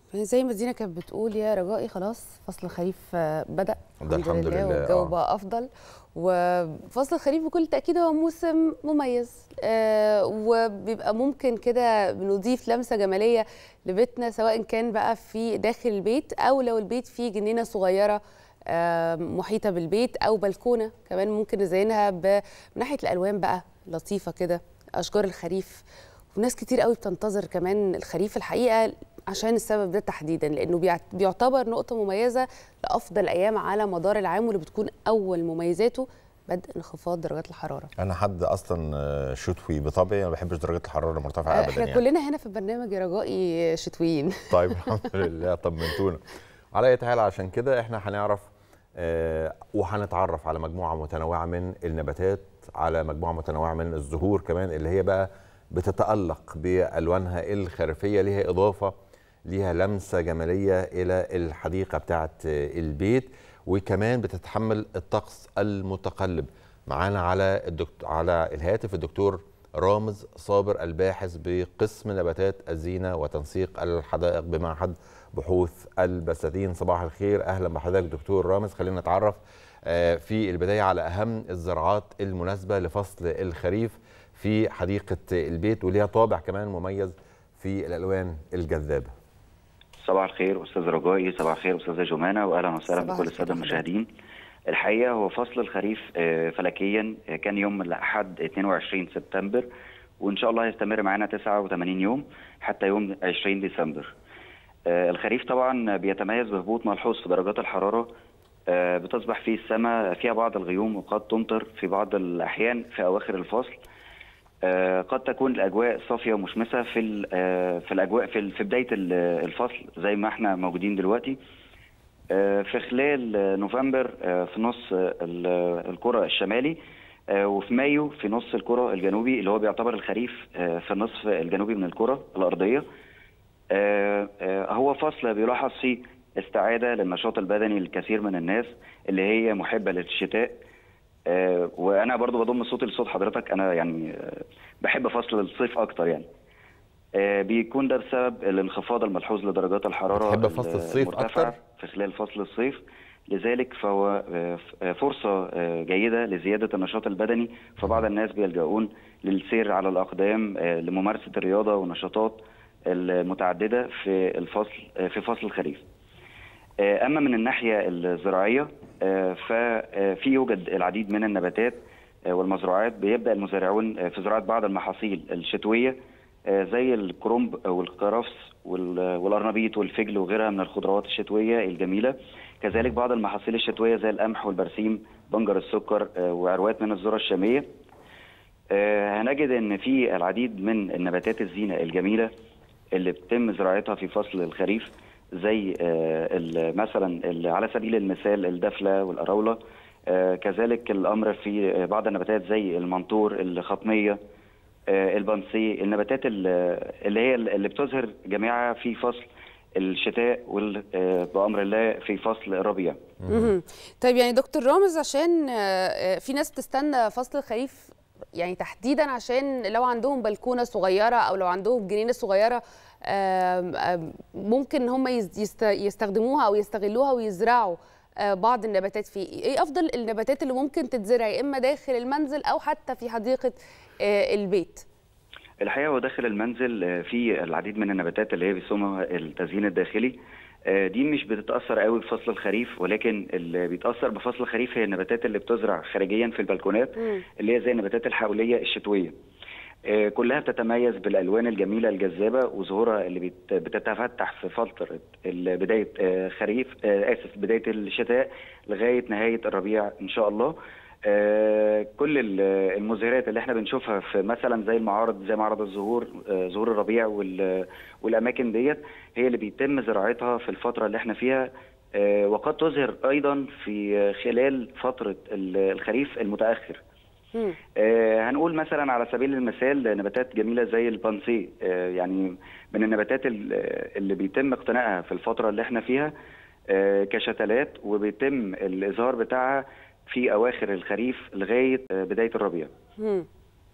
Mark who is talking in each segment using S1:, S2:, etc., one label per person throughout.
S1: زي ما دينا كانت بتقول يا رجائي خلاص فصل الخريف آه، بدأ
S2: ده الحمد لله،
S1: والجو
S2: آه.
S1: بقى أفضل وفصل الخريف بكل تأكيد هو موسم مميز آه، وبيبقى ممكن كده بنضيف لمسة جمالية لبيتنا سواء كان بقى في داخل البيت أو لو البيت فيه جنينة صغيرة آه، محيطة بالبيت أو بلكونة كمان ممكن نزينها ب- من ناحية الألوان بقى لطيفة كده أشجار الخريف وناس كتير قوي بتنتظر كمان الخريف الحقيقه عشان السبب ده تحديدا لانه بيعت- بيعتبر نقطه مميزه لافضل ايام على مدار العام واللي بتكون اول مميزاته بدء انخفاض درجات الحراره
S2: انا حد اصلا آه، شتوي بطبعي ما بحبش درجات الحراره المرتفعه ابدا
S1: احنا
S2: يعني
S1: كلنا هنا في البرنامج يا رجائي شتويين
S2: طيب الحمد لله طمنتونا على اي حال عشان كده احنا هنعرف آه، وهنتعرف على مجموعه متنوعه من النباتات على مجموعه متنوعه من الزهور كمان اللي هي بقى بتتالق بالوانها الخريفيه ليها اضافه ليها لمسه جماليه الى الحديقه بتاعه آه، البيت وكمان بتتحمل الطقس المتقلب معانا على الدكتور على الهاتف الدكتور رامز صابر الباحث بقسم نباتات الزينه وتنسيق الحدائق بمعهد بحوث البساتين صباح الخير اهلا بحضرتك دكتور رامز خلينا نتعرف آه، في البدايه على اهم الزراعات المناسبه لفصل الخريف في حديقه البيت وليها طابع كمان مميز في الالوان الجذابه
S3: صباح الخير استاذ رجائي صباح الخير استاذه جمانه واهلا وسهلا
S1: صباح
S3: بكل
S1: الخير
S3: الساده
S1: حضرتك.
S3: المشاهدين الحقيقه هو فصل الخريف آه، فلكيا آه، كان يوم الاحد 22 سبتمبر وان شاء الله هيستمر معانا 89 يوم حتى يوم 20 ديسمبر آه، الخريف طبعا بيتميز بهبوط ملحوظ في درجات الحراره آه، بتصبح فيه السماء فيها بعض الغيوم وقد تمطر في بعض الاحيان في اواخر الفصل آه، قد تكون الاجواء صافيه ومشمسه في ال- آه، في الاجواء في ال- في بدايه ال- الفصل زي ما احنا موجودين دلوقتي آه، في خلال آه، نوفمبر آه، في نص آه، ال- الكره الشمالي آه، وفي مايو في نص الكره الجنوبي اللي هو بيعتبر الخريف آه، في النصف الجنوبي من الكره الارضيه آه، آه، هو فصل بيلاحظ فيه استعاده للنشاط البدني للكثير من الناس اللي هي محبه للشتاء آه، وانا برضو بضم صوتي لصوت حضرتك انا يعني آه، بحب فصل الصيف اكتر يعني آه، بيكون ده بسبب الانخفاض الملحوظ لدرجات الحراره
S2: بتحب فصل الصيف
S3: المرتفعة
S2: أكتر؟
S3: في خلال فصل الصيف لذلك فهو آه، ف- آه، فرصة آه، جيدة لزيادة النشاط البدني فبعض الناس بيلجؤون للسير على الأقدام آه، لممارسة الرياضة والنشاطات المتعددة في الفصل آه، في فصل الخريف آه، أما من الناحية الزراعية آه، ففي يوجد العديد من النباتات آه، والمزروعات بيبدأ المزارعون آه، في زراعة بعض المحاصيل الشتوية آه، زي الكرنب والكرفس وال- والأرنبيط والفجل وغيرها من الخضروات الشتوية الجميلة كذلك بعض المحاصيل الشتوية زي القمح والبرسيم بنجر السكر آه، وعروات من الذرة الشامية آه، هنجد ان في العديد من النباتات الزينه الجميله اللي بتم زراعتها في فصل الخريف زي آه، ال- مثلا ال- على سبيل المثال الدفله والاراوله آه، كذلك الامر في آه، بعض النباتات زي المنطور الخطميه آه، البنسي النباتات ال- اللي هي اللي بتظهر جميعها في فصل الشتاء وال- آه، بامر الله في فصل الربيع
S1: مهم. طيب يعني دكتور رامز عشان آه، آه، في ناس تستنى فصل الخريف يعني تحديدا عشان لو عندهم بلكونه صغيره او لو عندهم جنينه صغيره آم، آم، ممكن ان هم يز- يست- يستخدموها او يستغلوها ويزرعوا آه، بعض النباتات فيه ايه افضل النباتات اللي ممكن تتزرع يا اما داخل المنزل او حتى في حديقه آه، البيت
S3: الحقيقه هو داخل المنزل آه، في العديد من النباتات اللي هي بيسموها التزيين الداخلي آه، دي مش بتتاثر قوي بفصل الخريف ولكن اللي بيتاثر بفصل الخريف هي النباتات اللي بتزرع خارجيا في البلكونات
S1: مم.
S3: اللي هي زي النباتات الحوليه الشتويه آه، كلها بتتميز بالالوان الجميله الجذابه وظهورها اللي بت- بتتفتح في فتره ال- بدايه آه، خريف آه، اسف بدايه الشتاء لغايه نهايه الربيع ان شاء الله آه، كل ال- المزهرات اللي احنا بنشوفها في مثلا زي المعارض زي معرض الزهور آه، زهور الربيع وال- والاماكن ديت هي اللي بيتم زراعتها في الفتره اللي احنا فيها آه، وقد تظهر ايضا في خلال فتره ال- الخريف المتاخر
S1: مم.
S3: آه، هنقول مثلا على سبيل المثال نباتات جميله زي البانسي آه، يعني من النباتات ال- اللي بيتم اقتنائها في الفتره اللي احنا فيها آه، كشتلات وبيتم الازهار بتاعها في اواخر الخريف لغايه آه، بدايه الربيع
S1: مم.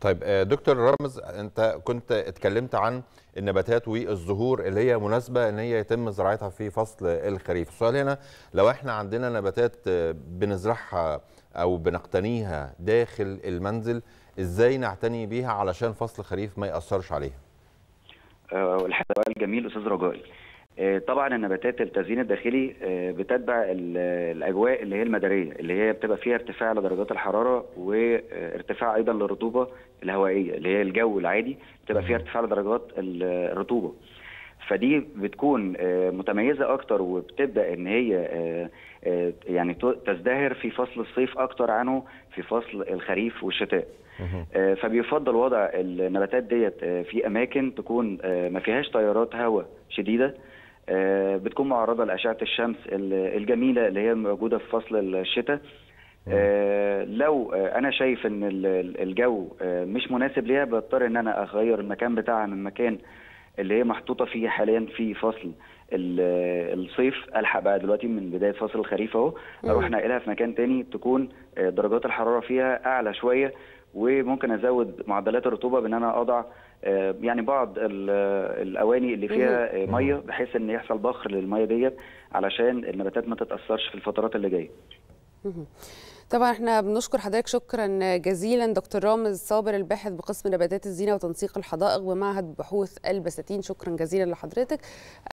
S2: طيب آه، دكتور رامز انت كنت اتكلمت عن النباتات والزهور اللي هي مناسبه ان هي يتم زراعتها في فصل الخريف السؤال هنا لو احنا عندنا نباتات آه، بنزرعها او بنقتنيها داخل المنزل ازاي نعتني بيها علشان فصل الخريف ما ياثرش عليها
S3: آه، الحقيقه سؤال جميل استاذ رجائي آه، طبعا النباتات التزيين الداخلي آه، بتتبع ال- الاجواء اللي هي المداريه اللي هي بتبقى فيها ارتفاع لدرجات الحراره وارتفاع ايضا للرطوبه الهوائيه اللي هي الجو العادي بتبقى فيها ارتفاع لدرجات ال- الرطوبه فدي بتكون آه، متميزه اكتر وبتبدا ان هي آه، آه، يعني ت- تزدهر في فصل الصيف اكتر عنه في فصل الخريف والشتاء آه، فبيفضل وضع النباتات ديت آه، في اماكن تكون آه، ما فيهاش تيارات هواء شديده آه، بتكون معرضه لاشعه الشمس ال- الجميله اللي هي موجوده في فصل الشتاء آه، لو آه، انا شايف ان ال- ال- الجو آه، مش مناسب ليها بضطر ان انا اغير المكان بتاعها من مكان اللي هي محطوطه فيه حاليا في فصل ال- الصيف الحق بقى دلوقتي من بدايه فصل الخريف اهو اروح ناقلها في مكان تاني تكون آه، درجات الحراره فيها اعلى شويه وممكن ازود معدلات الرطوبه بان انا اضع آه، يعني بعض ال- الاواني اللي فيها آه، ميه بحيث ان يحصل بخر للميه ديت علشان النباتات ما تتاثرش في الفترات اللي جايه
S1: طبعا احنا بنشكر حضرتك شكرا جزيلا دكتور رامز صابر الباحث بقسم نباتات الزينه وتنسيق الحدائق بمعهد بحوث البساتين شكرا جزيلا لحضرتك